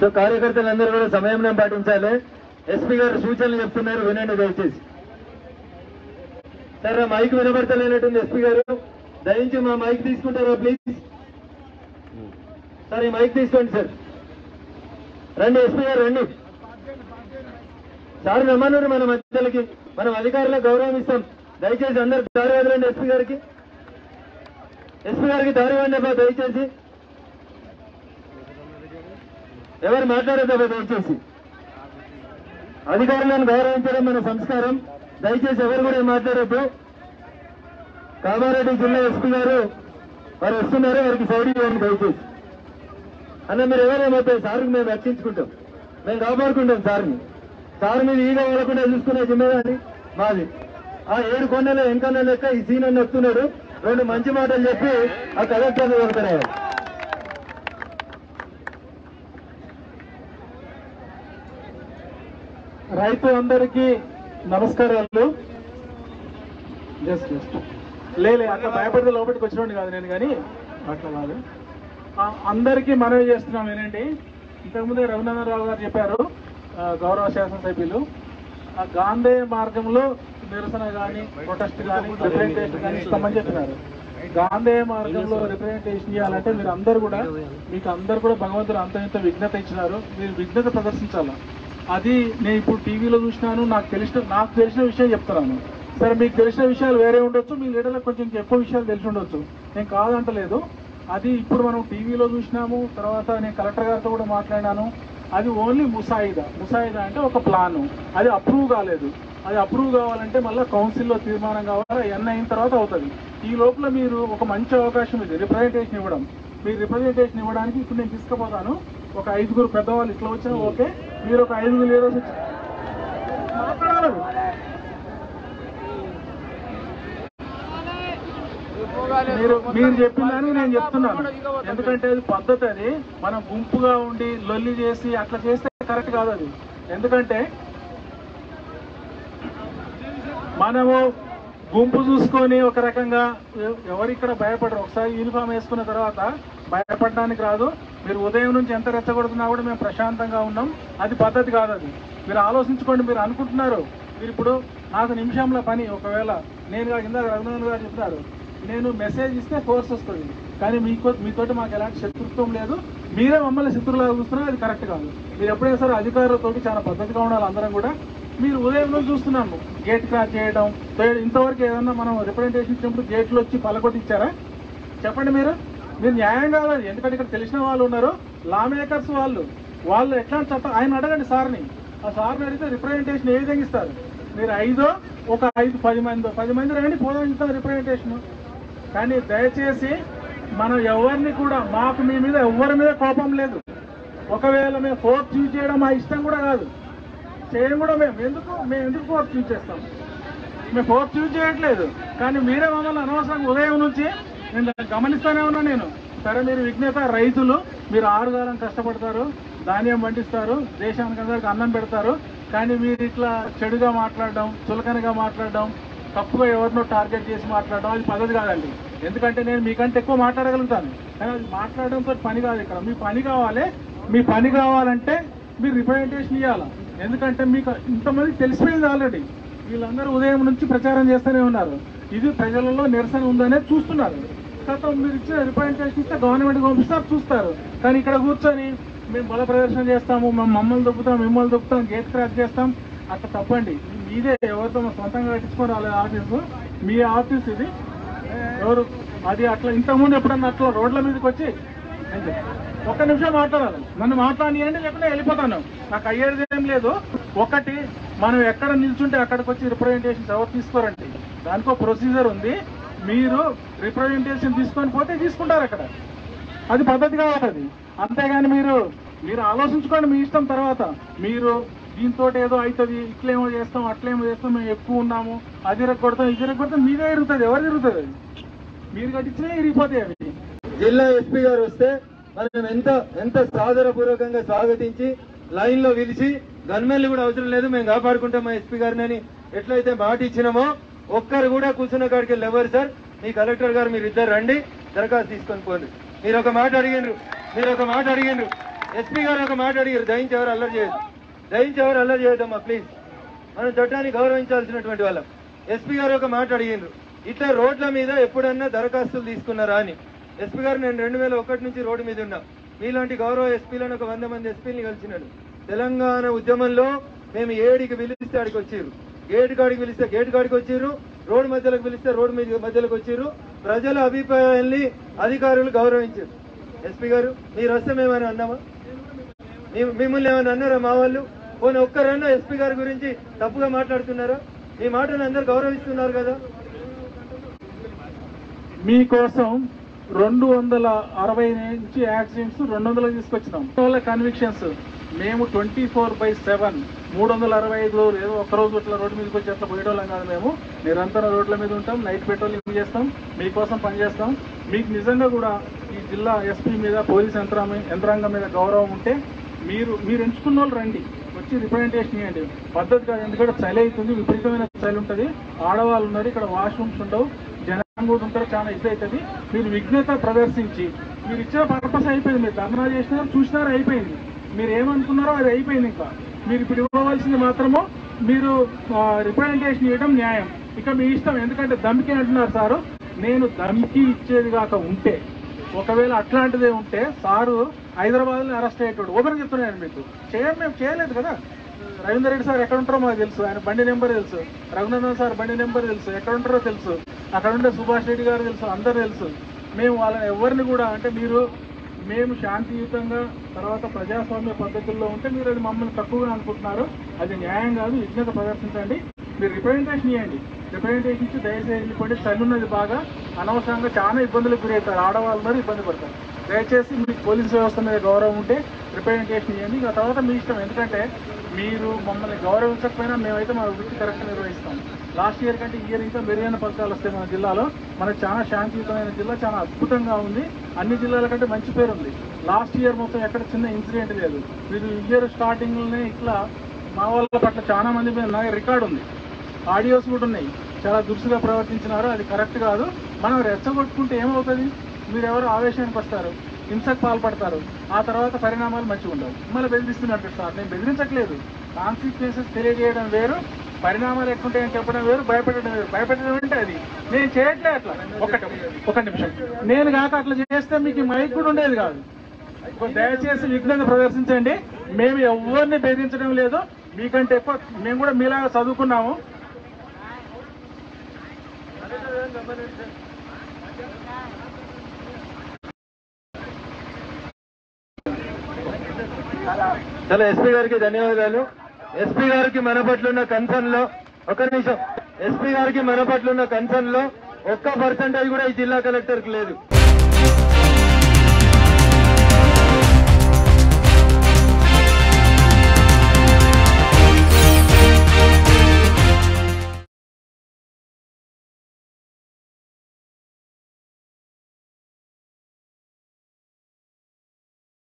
So కార్యకర్తలందరూ కూడా సమయం పాటించాలి ఎస్పీ గారు సూచనలు చెప్తున్నారు వినండి దయచేసి సార్ ఆ మైక్ వినబడతలేనట్టుంది ఎస్పీ గారు దయించి మా మైక్ తీసుకుంటారా ప్లీజ్ సార్ ఈ మైక్ తీసుకోండి సార్ రండి ఎస్పీ గారు రండి సార్ రమ్మన్నారు మన మధ్యలకి మనం అధికారులకు గౌరవం ఇస్తాం దయచేసి అందరు దారి వదలండి ఎస్పీ గారికి ఎస్పీ గారికి దారి ఇవ్వండి అబ్బా దయచేసి ఎవరు మాట్లాడద్దబ్బా దయచేసి అధికారులను గౌరవించడం మన సంస్కారం దయచేసి ఎవరు కూడా మాట్లాడద్దు కామారెడ్డి జిల్లా ఎస్పీ గారు వారు వస్తున్నారు వారికి సైడ్ ఇవ్వండి దయచేసి అన్న మీరు ఎవరేమవుతాయి సార్కి మేము రక్షించుకుంటాం మేము కాపాడుకుంటాం సార్ని సార్ మీద ఈగ వాడకుండా చూసుకునే జిమ్మేదారి మాది ఆ ఏడు కొండల వెంకన్న లెక్క ఈ సీన్ అని వస్తున్నాడు రెండు మంచి మాటలు చెప్పి ఆ కలెక్టర్ కొడుతున్నాడు రైతు అందరికీ నమస్కారాలు జస్ట్ జస్ట్ లేలే అట్లా భయపడితే లోపలికి వచ్చినోండి కాదు నేను కానీ అట్లా కాదు ఆ, అందరికీ మనవి చేస్తున్నాం వినండి ఇంతకుముందే రఘునందన్ రావు గారు చెప్పారు ఆ, గౌరవ శాసనసభ్యులు ఆ గాంధీ మార్గంలో నిరసన కానీ ప్రొటెస్ట్ కానీ రిప్రజెంటేషన్ కానీ ఇస్తామని చెప్పినారు గాంధీ మార్గంలో రిప్రజెంటేషన్ చేయాలంటే మీరు అందరు కూడా మీకు అందరు కూడా భగవంతుడు అంత ఇంత విఘ్నత ఇచ్చినారు మీరు విఘ్నత ప్రదర్శించాలి అది నేను ఇప్పుడు టీవీలో చూసినాను నాకు తెలిసిన నాకు తెలిసిన విషయం చెప్తున్నాను సరే మీకు తెలిసిన విషయాలు వేరే ఉండొచ్చు మీ లీడర్లకు కొంచెం ఎక్కువ విషయాలు తెలిసి ఉండొచ్చు నేను కాదంటలేదు అది ఇప్పుడు మనం టీవీలో చూసినాము తర్వాత నేను కలెక్టర్ గారితో కూడా మాట్లాడినాను అది ఓన్లీ ముసాయిదా ముసాయిదా అంటే ఒక ప్లాను అది అప్రూవ్ కాలేదు అది అప్రూవ్ కావాలంటే మళ్ళీ కౌన్సిల్లో తీర్మానం కావాలి ఎన్ అయిన తర్వాత అవుతుంది ఈ లోపల మీరు ఒక మంచి అవకాశం ఇది రిప్రజెంటేషన్ ఇవ్వడం మీరు రిప్రజెంటేషన్ ఇవ్వడానికి ఇప్పుడు నేను తీసుకుపోతాను ఒక ఐదుగురు పెద్దవాళ్ళు ఇట్లా వచ్చినా ఓకే మీరు ఒక ఐదుగురు లీడర్స్ వచ్చి మాట్లాడాలి మీరు మీరు చెప్పిందని నేను చెప్తున్నాను ఎందుకంటే అది పద్ధతి అది మనం గుంపుగా ఉండి లొల్లి చేసి అట్లా చేస్తే కరెక్ట్ కాదు అది ఎందుకంటే మనము గుంపు చూసుకొని ఒక రకంగా ఎవ- ఎవరు ఇక్కడ భయపడరు ఒకసారి యూనిఫామ్ వేసుకున్న తర్వాత భయపడడానికి రాదు మీరు ఉదయం నుంచి ఎంత రెచ్చగొడుతున్నా కూడా మేము ప్రశాంతంగా ఉన్నాం అది పద్ధతి కాదు అది మీరు ఆలోచించుకోండి మీరు అనుకుంటున్నారు మీరు ఇప్పుడు నాకు నిమిషంలో పని ఒకవేళ నేను కాదు, ఇందాక రఘునందన్ గారు చెప్తున్నారు నేను మెసేజ్ ఇస్తే ఫోర్స్ వస్తుంది కానీ మీకు మీతోటి మాకు ఎలాంటి శత్రుత్వం లేదు మీరే మమ్మల్ని శత్రులాగా చూస్తున్నారు అది కరెక్ట్ కాదు మీరు ఎప్పుడైనా సరే అధికారులతోటి చాలా పద్ధతిగా ఉండాలి అందరం కూడా మీరు ఉదయం నుంచి చూస్తున్నాము గేట్ క్రాస్ చేయడం తో- ఇంతవరకు ఏదన్నా మనం రిప్రజెంటేషన్ ఇచ్చినప్పుడు గేట్లు వచ్చి పలకొట్టించారా చెప్పండి మీరు మీరు న్యాయం కావాలి ఎందుకంటే ఇక్కడ తెలిసిన వాళ్ళు ఉన్నారు లా మేకర్స్ వాళ్ళు వాళ్ళు ఎట్లాంటి చట్టం ఆయన అడగండి సార్ని ఆ సార్ని అడిగితే రిప్రజెంటేషన్ ఏ విధంగా ఇస్తారు మీరు ఐదో ఒక ఐదు పది మంది పది మంది రండి పోదాం ఇస్తాం రిప్రజెంటేషన్ కానీ దయచేసి మనం ఎవరిని కూడా మాకు మీ మీద ఎవరి మీద కోపం లేదు ఒకవేళ మేము ఫోర్త్ చూజ్ చేయడం మా ఇష్టం కూడా కాదు చేయడం కూడా మేము ఎందుకు మేము ఎందుకు ఫోర్త్ చూజ్ చేస్తాం మేము ఫోర్త్ చూజ్ చేయట్లేదు కానీ మీరే మమ్మల్ని అనవసరంగా ఉదయం నుంచి నేను దాన్ని గమనిస్తూనే ఉన్నా నేను సరే మీరు విఘ్నత రైతులు మీరు ఆరుగాలం కష్టపడతారు ధాన్యం పండిస్తారు దేశానికి అందరికి అన్నం పెడతారు కానీ మీరు ఇట్లా చెడుగా మాట్లాడడం చులకనగా మాట్లాడడం తప్పుగా ఎవరినో టార్గెట్ చేసి మాట్లాడడం అది పద్ధతి కాదండి ఎందుకంటే నేను మీకంటే ఎక్కువ మాట్లాడగలుగుతాను కానీ అది మాట్లాడడంతో పని కాదు ఇక్కడ మీ పని కావాలి మీ పని కావాలంటే మీరు రిప్రజెంటేషన్ ఇవ్వాలి ఎందుకంటే మీకు ఇంతమంది తెలిసిపోయింది ఆల్రెడీ వీళ్ళందరూ ఉదయం నుంచి ప్రచారం చేస్తూనే ఉన్నారు ఇది ప్రజలలో నిరసన ఉందనే చూస్తున్నారు గతం మీరు ఇచ్చిన రిప్రజెంటేషన్ ఇస్తే గవర్నమెంట్ పంపిస్తారు చూస్తారు కానీ ఇక్కడ కూర్చొని మేము బల ప్రదర్శన చేస్తాము మేము మమ్మల్ని దొప్పుతాం మిమ్మల్ని దొప్పుతాం గేట్ క్రాక్ చేస్తాం అట్లా తప్పండి ఇది మీదే ఎవరితో మా సొంతంగా కట్టించుకొని రాలేదు ఆఫీసు మీ ఆఫీస్ ఇది ఎవరు అది అట్లా ఇంతకుముందు ఎప్పుడన్నా అట్లా రోడ్ల మీదకి వచ్చి నేను చెప్తాను. ఒక్క నిమిషం మాట్లాడాలి నన్ను మాట్లాడియండి లేకపోతే వెళ్ళిపోతాను నాకు అయ్యేది ఏం లేదు ఒకటి మనం ఎక్కడ నిల్చుంటే అక్కడికి వచ్చి రిప్రజెంటేషన్ ఎవరు తీసుకోరండి దానికో ప్రొసీజర్ ఉంది మీరు రిప్రజెంటేషన్ తీసుకొని పోతే తీసుకుంటారు అక్కడ అది పద్ధతి కావాలి అంతేగాని మీరు మీరు ఆలోచించుకోండి మీ ఇష్టం తర్వాత మీరు దీంతో ఏదో అవుతుంది ఇట్లేమో చేస్తాం అట్లేమో చేస్తాం మేము ఎక్కువ ఉన్నాము అది కొడతాం ఇది కొడతాం మీదే ఇరుగుతుంది ఎవరు తిరుగుతుంది అది మీరు కట్టించినా ఇరిగిపోతాయి అవి జిల్లా ఎస్పీ గారు వస్తే మనం ఎంత ఎంత సాదరపూర్వకంగా స్వాగతించి లైన్ లో పిలిచి గన్మెన్లు కూడా అవసరం లేదు మేము కాపాడుకుంటాం మా ఎస్పీ గారిని అని ఎట్లయితే మాట ఇచ్చినామో ఒక్కరు కూడా కూర్చున్న కాడికి ఎవరు సార్ మీ కలెక్టర్ గారు మీరు ఇద్దరు రండి దరఖాస్తు తీసుకొని పోండి మీరు ఒక మాట అడిగిండ్రు మీరు ఒక మాట అడిగిండ్రు ఎస్పీ గారు ఒక మాట అడిగారు దయించి ఎవరు అల్లరి చేయదు దయించి ఎవరు అల్లరి చేయదమ్మా ప్లీజ్ మనం చట్టాన్ని గౌరవించాల్సినటువంటి వాళ్ళం ఎస్పీ గారు ఒక మాట అడిగిండ్రు ఇట్లా రోడ్ల మీద ఎప్పుడన్నా దరఖాస్తులు తీసుకున్నారా అని ఎస్పీ గారు నేను రెండు వేల ఒకటి నుంచి రోడ్డు మీద ఉన్నా మీలాంటి గౌరవ ఎస్పీలను ఒక వంద మంది ఎస్పీని కలిసినాడు తెలంగాణ ఉద్యమంలో మేము ఏడికి పిలిస్తే ఆడికి వచ్చిర్రు గేటు కాడికి పిలిస్తే గేటు కాడికి వచ్చిర్రు రోడ్డు మధ్యలోకి పిలిస్తే రోడ్డు మీద మధ్యలోకి వచ్చిర్రు ప్రజల అభిప్రాయాల్ని అధికారులు గౌరవించారు ఎస్పీ గారు మీరు వస్తే మేమని అన్నామా మీ- మిమ్మల్ని ఏమైనా అన్నారా మా వాళ్ళు పోనీ ఒక్కరన్నా ఎస్పీ గారి గురించి తప్పుగా మాట్లాడుతున్నారా మీ మాటను అందరు గౌరవిస్తున్నారు కదా మీకోసం రెండు వందల అరవై నుంచి యాక్సిడెంట్స్ రెండు వందలు తీసుకొచ్చినాం వల్ల కన్విక్షన్స్ మేము ట్వంటీ ఫోర్ బై సెవెన్ మూడు వందల అరవై ఐదు రోజులు ఏదో ఒక రోజు ఇట్లా రోడ్డు మీదకి వచ్చి అట్లా పోయేటోళ్ళం కాదు మేము నిరంతరం రోడ్ల మీద ఉంటాం నైట్ పెట్రోలింగ్ చేస్తాం మీకోసం పనిచేస్తాం మీకు నిజంగా కూడా ఈ జిల్లా ఎస్పీ మీద పోలీస్ యంత్రాంగం యంత్రాంగం మీద గౌరవం ఉంటే మీరు మీరు ఎంచుకున్న వాళ్ళు రండి వచ్చి రిప్రజెంటేషన్ ఇవ్వండి పద్ధతి కాదు ఎందుకంటే చలి అవుతుంది విపరీతమైన చలి ఉంటుంది ఆడవాళ్ళు ఉన్నారు ఇక్కడ వాష్రూమ్స్ ఉండవు జనం కూడా ఉంటారు చాలా ఇది అవుతుంది మీరు విఘ్నత ప్రదర్శించి మీరు ఇచ్చిన పర్పస్ అయిపోయింది మీరు ధర్నా చేసినారు చూసినారు అయిపోయింది మీరు ఏమనుకున్నారో అది అయిపోయింది ఇంకా మీరు ఇప్పుడు ఇవ్వవలసింది మాత్రము మీరు రిప్రజెంటేషన్ ఇవ్వడం న్యాయం ఇక మీ ఇష్టం ఎందుకంటే దమ్కి అంటున్నారు సారు నేను దమ్కి ఇచ్చేది కాక ఉంటే ఒకవేళ అట్లాంటిదే ఉంటే సారు హైదరాబాద్ లో అరెస్ట్ అయ్యేటోడు ఓపెన్ చెప్తున్నాను మీకు చేయం మేము చేయలేదు కదా రవీందర్ రెడ్డి సార్ ఎక్కడ ఉంటారో మాకు తెలుసు ఆయన బండి నెంబర్ తెలుసు రఘునందన్ సార్ బండి నెంబర్ తెలుసు ఎక్కడ ఉంటారో తెలుసు అక్కడ ఉండే సుభాష్ రెడ్డి గారు తెలుసు అందరు తెలుసు మేము వాళ్ళని ఎవరిని కూడా అంటే మీరు మేము శాంతియుతంగా తర్వాత ప్రజాస్వామ్య పద్ధతుల్లో ఉంటే మీరు అది మమ్మల్ని తక్కువగా అనుకుంటున్నారు అది న్యాయం కాదు విజ్ఞత ప్రదర్శించండి మీరు రిప్రజెంటేషన్ ఇవ్వండి రిప్రజెంటేషన్ ఇచ్చి దయచేసి వెళ్ళిపోండి చలి ఉన్నది బాగా అనవసరంగా చాలా ఇబ్బందులకు గురవుతారు ఆడవాళ్ళు మరి ఇబ్బంది పడతారు దయచేసి మీకు పోలీస్ వ్యవస్థ మీద గౌరవం ఉంటే రిప్రజెంటేషన్ ఇవ్వండి ఇక తర్వాత మీ ఇష్టం ఎందుకంటే మీరు మమ్మల్ని గౌరవించకపోయినా మేమైతే మా వృత్తి కరెక్ట్ నిర్వహిస్తాం లాస్ట్ ఇయర్ కంటే ఈ ఇయర్ ఇంకా మెరుగైన ఫలితాలు వస్తాయి మన జిల్లాలో మనకు చాలా శాంతియుతమైన జిల్లా చాలా అద్భుతంగా ఉంది అన్ని జిల్లాల కంటే మంచి పేరు ఉంది లాస్ట్ ఇయర్ మొత్తం ఎక్కడ చిన్న ఇన్సిడెంట్ లేదు మీరు ఇయర్ స్టార్టింగ్లోనే ఇట్లా మా వాళ్ళ పట్ల చాలా మంది మీద నా రికార్డు ఉంది ఆడియోస్ కూడా ఉన్నాయి చాలా దురుసుగా ప్రవర్తించినారు అది కరెక్ట్ కాదు మనం రెచ్చగొట్టుకుంటే ఏమవుతుంది మీరు ఎవరు ఆవేశానికి వస్తారు హింసకు పాల్పడతారు ఆ తర్వాత పరిణామాలు మంచిగా ఉండవు మళ్ళీ బెదిరిస్తున్నట్టు సార్ నేను బెదిరించట్లేదు కాన్సిక్వెన్సెస్ తెలియజేయడం వేరు పరిణామాలు ఎట్లుంటాయని చెప్పడం వేరు భయపెట్టడం వేరు భయపెట్టడం అంటే అది నేను చేయట్లే అట్లా ఒక ఒక నిమిషం నేను కాక అట్లా చేస్తే మీకు ఈ మైక్ కూడా ఉండేది కాదు దయచేసి విఘ్నత ప్రదర్శించండి మేము ఎవరిని బెదిరించడం లేదు మీకంటే ఎక్కువ మేము కూడా మీలాగా చదువుకున్నాము చాలా ఎస్పీ గారికి ధన్యవాదాలు ఎస్పీ గారికి మన పట్ల ఉన్న కన్సర్న్ లో ఒక నిమిషం ఎస్పీ గారికి మన పట్ల ఉన్న కన్సర్న్ లో ఒక్క పర్సెంటేజ్ కూడా ఈ జిల్లా కలెక్టర్ కి లేదు